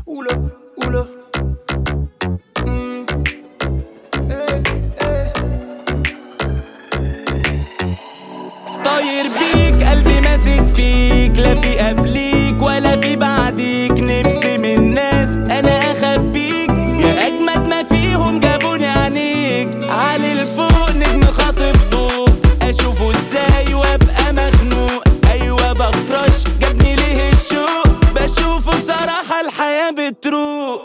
Oula, oula. Mm. Hey, hey. طاير بيك قلبي ماسك فيك لا في قبليك ولا في بعديك نفسي من ناس انا اخبيك يا اجمد ما فيهم جابوني عينيك علي الفوق نجم خاطب ضوء اشوفه ازاي وابقى مخنوق ايوه بكرش جابني ليه الشوق بشوفه بصراحه الحياه بتروق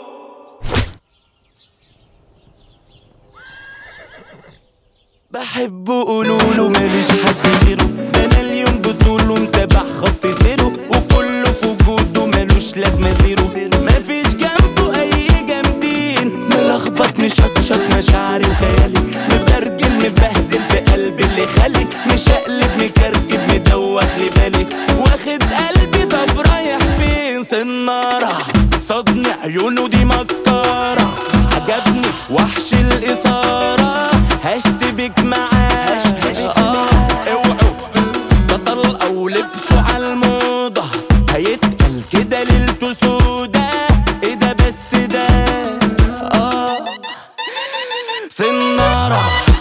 بحبه قولوله ماليش حد غيره ده انا اليوم بطوله متابع خط سيره وكله في وجوده ملوش لازمه زيرو مفيش جنبه اي جامدين ملخبط مشطشط مشاعري وخيالي مترجل مبهدل في قلبي اللي خالي مشقلب مكركب مدوخ لي بالي واخد قلبي طب رايح فين سنارة صدني عيونه دي مكارة عجبني وحش الإثارة هشتبك معاه آه، اوعوا بطل او لبسه على الموضة هيتقل كده ليلته سودا ايه ده بس ده اه سنارة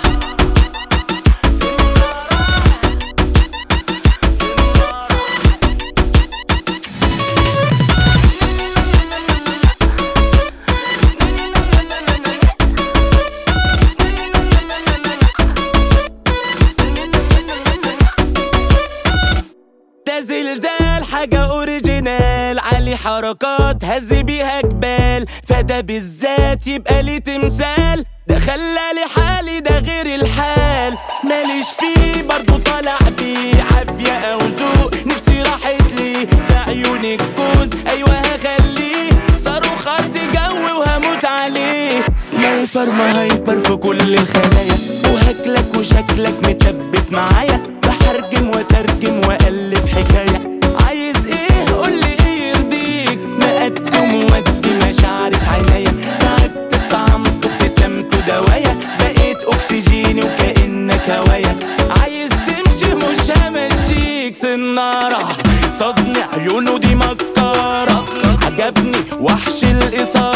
ده زلزال حاجة اوريجينال علي حركات هز بيها جبال فده بالذات يبقى لي تمثال ده خلالي حالي ده غير الحال ماليش فيه برضو طالع بيه عافية او ذوق نفسي راحت لي في عيونك كوز ايوه هخليه صاروخ ارض جو وهموت عليه سنايبر مهايبر في كل الخلايا وهكلك وشكلك متبت معايا بحرجم وترجم والف حكايه عايز ايه قولي ايه يرضيك مقدم ودي مشاعري في عينيا تعبت في طعمته ابتسامته دوايا بقيت اكسجيني وكانك هوايا عايز تمشي مش همشيك سنارة صدني عيونه دي مكارة عجبني وحش الإثارة